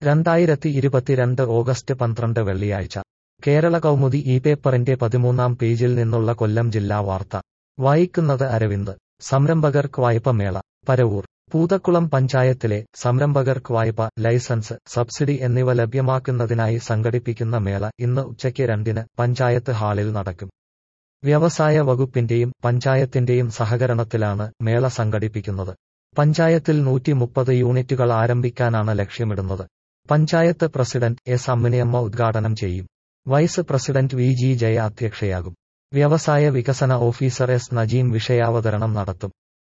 രണ്ടായിരത്തി ഇരുപത്തിരണ്ട് ഓഗസ്റ്റ് പന്ത്രണ്ട് വെള്ളിയാഴ്ച കേരള കൗമുദി ഈ പേപ്പറിന്റെ പതിമൂന്നാം പേജിൽ നിന്നുള്ള കൊല്ലം ജില്ലാ വാർത്ത വായിക്കുന്നത് അരവിന്ദ് സംരംഭകർക്ക് വായ്പ മേള പരവൂർ പൂതക്കുളം പഞ്ചായത്തിലെ സംരംഭകർക്ക് വായ്പ ലൈസൻസ് സബ്സിഡി എന്നിവ ലഭ്യമാക്കുന്നതിനായി സംഘടിപ്പിക്കുന്ന മേള ഇന്ന് ഉച്ചയ്ക്ക് രണ്ടിന് പഞ്ചായത്ത് ഹാളിൽ നടക്കും വ്യവസായ വകുപ്പിന്റെയും പഞ്ചായത്തിന്റെയും സഹകരണത്തിലാണ് മേള സംഘടിപ്പിക്കുന്നത് പഞ്ചായത്തിൽ നൂറ്റി മുപ്പത് യൂണിറ്റുകൾ ആരംഭിക്കാനാണ് ലക്ഷ്യമിടുന്നത് പഞ്ചായത്ത് പ്രസിഡന്റ് എസ് അമ്മിനിയമ്മ ഉദ്ഘാടനം ചെയ്യും vice president V G Jaya അധ്യക്ഷയാകും വ്യവസായ വികസന ഓഫീസർ എസ് നജീം വിഷയാവതരണം നടത്തും